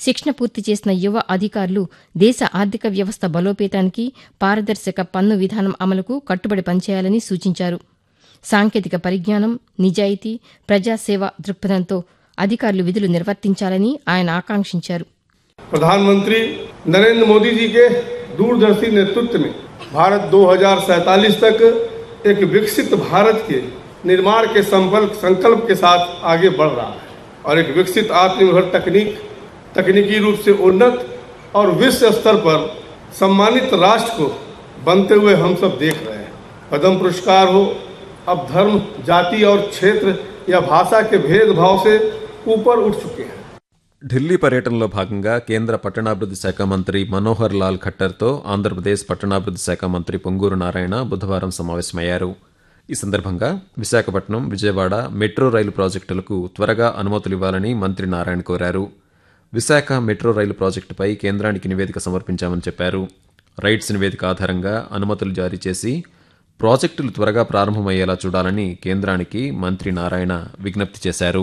శిక్షణ పూర్తి చేసిన యువ అధికారులు దేశ ఆర్థిక వ్యవస్థ బలోపేతానికి పారదర్శక పన్ను విధానం అమలుకు కట్టుబడి పనిచేయాలని సూచించారు సాంకేతిక పరిజ్ఞానం నిజాయితీ ప్రజాసేవ దృక్పథంతో అధికారులు విధులు నిర్వర్తించాలని ఆయన ఆకాంక్షించారు प्रधानमंत्री नरेंद्र मोदी जी के दूरदर्शी नेतृत्व में भारत 2047 तक एक विकसित भारत के निर्माण के संकल्प संकल्प के साथ आगे बढ़ रहा है और एक विकसित आत्मनिर्भर तकनीक तकनीकी रूप से उन्नत और विश्व स्तर पर सम्मानित राष्ट्र को बनते हुए हम सब देख रहे हैं पद्म पुरस्कार हो अब धर्म जाति और क्षेत्र या भाषा के भेदभाव से ऊपर उठ चुके हैं ఢిల్లీ పర్యటనలో భాగంగా కేంద్ర పట్టణాభివృద్ధి శాఖ మంత్రి మనోహర్ లాల్ ఖట్టర్తో ఆంధ్రప్రదేశ్ పట్టణాభివృద్ధి శాఖ మంత్రి పొంగూరు నారాయణ బుధవారం సమావేశమయ్యారు ఈ సందర్భంగా విశాఖపట్నం విజయవాడ మెట్రో రైలు ప్రాజెక్టులకు త్వరగా అనుమతులు ఇవ్వాలని మంత్రి నారాయణ కోరారు విశాఖ మెట్రో రైలు ప్రాజెక్టుపై కేంద్రానికి నివేదిక సమర్పించామని చెప్పారు రైట్స్ నివేదిక ఆధారంగా అనుమతులు జారీ చేసి ప్రాజెక్టులు త్వరగా ప్రారంభమయ్యేలా చూడాలని కేంద్రానికి మంత్రి నారాయణ విజ్ఞప్తి చేశారు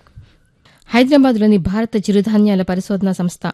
హైదరాబాద్లోని భారత చిరుధాన్యాల పరిశోధనా సంస్థ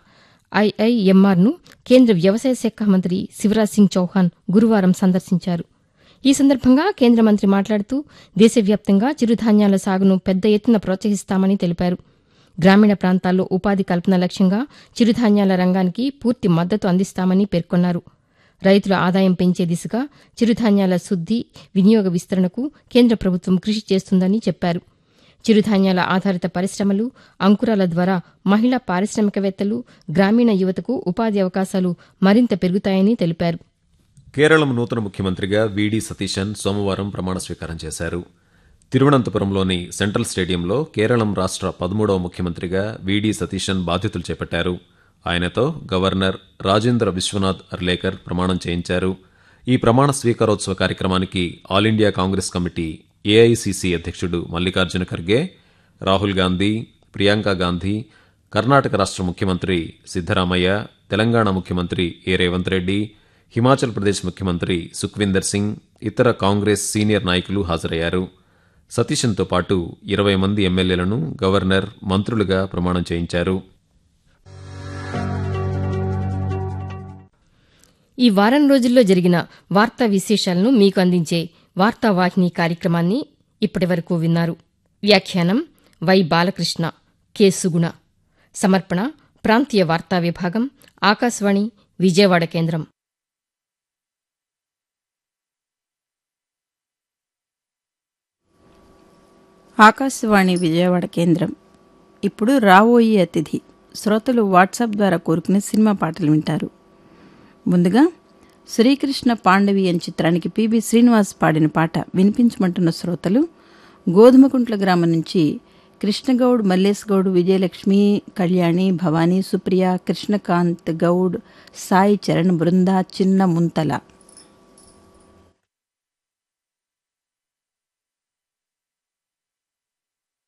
ఐఐఎంఆర్ను కేంద్ర వ్యవసాయ శాఖ మంత్రి శివరాజ్ సింగ్ చౌహాన్ గురువారం సందర్శించారు ఈ సందర్భంగా కేంద్ర మంత్రి మాట్లాడుతూ దేశవ్యాప్తంగా చిరుధాన్యాల సాగును పెద్ద ఎత్తున ప్రోత్సహిస్తామని తెలిపారు గ్రామీణ ప్రాంతాల్లో ఉపాధి కల్పన లక్ష్యంగా చిరుధాన్యాల రంగానికి పూర్తి మద్దతు అందిస్తామని పేర్కొన్నారు రైతుల ఆదాయం పెంచే దిశగా చిరుధాన్యాల శుద్ది వినియోగ విస్తరణకు కేంద్ర ప్రభుత్వం కృషి చేస్తుందని చెప్పారు చిరుధాన్యాల ఆధారిత పరిశ్రమలు అంకురాల ద్వారా మహిళా పారిశ్రామికవేత్తలు గ్రామీణ యువతకు ఉపాధి అవకాశాలు మరింత పెరుగుతాయని తెలిపారు కేరళం నూతన ముఖ్యమంత్రిగా వీడి సతీశన్ సోమవారం ప్రమాణ స్వీకారం చేశారు తిరువనంతపురంలోని సెంట్రల్ స్టేడియంలో కేరళం రాష్ట్ర పదమూడవ ముఖ్యమంత్రిగా వీడి సతీశన్ బాధ్యతలు చేపట్టారు ఆయనతో గవర్నర్ రాజేంద్ర విశ్వనాథ్ అర్లేకర్ ప్రమాణం చేయించారు ఈ ప్రమాణ స్వీకారోత్సవ కార్యక్రమానికి All India Congress Committee AICC అధ్యక్షుడు మల్లికార్జున ఖర్గే రాహుల్ గాంధీ ప్రియాంక గాంధీ కర్ణాటక రాష్ట్ర ముఖ్యమంత్రి సిద్దరామయ్య తెలంగాణ ముఖ్యమంత్రి ఏ రేవంత్ రెడ్డి హిమాచల్ ప్రదేశ్ ముఖ్యమంత్రి సుఖ్వీందర్ సింగ్ ఇతర కాంగ్రెస్ సీనియర్ నాయకులు హాజరయ్యారు సతీశన్తో పాటు ఇరవై మంది ఎమ్మెల్యేలను గవర్నర్ మంత్రులుగా ప్రమాణం చేయించారు ఈ వారం రోజుల్లో జరిగిన వార్తా విశేషాలను మీకు అందించే వార్తావాహిని కార్యక్రమాన్ని ఇప్పటివరకు విన్నారు వ్యాఖ్యానం వై బాలకృష్ణ కె సుగుణ సమర్పణ ప్రాంతీయ వార్తా విభాగం ఆకాశవాణి విజయవాడ కేంద్రం ఆకాశవాణి విజయవాడ కేంద్రం ఇప్పుడు రావోయి అతిథి శ్రోతలు వాట్సాప్ ద్వారా కోరుకునే సినిమా పాటలు వింటారు ముందుగా శ్రీకృష్ణ పాండవీయం చిత్రానికి పిబి శ్రీనివాస్ పాడిన పాట వినిపించమంటున్న శ్రోతలు గోధుమకుంట్ల గ్రామం నుంచి కృష్ణగౌడ్ మల్లేష్ గౌడ్ విజయలక్ష్మి కళ్యాణి భవానీ సుప్రియ కృష్ణకాంత్ గౌడ్ సాయి చరణ్ బృంద చిన్న ముంతల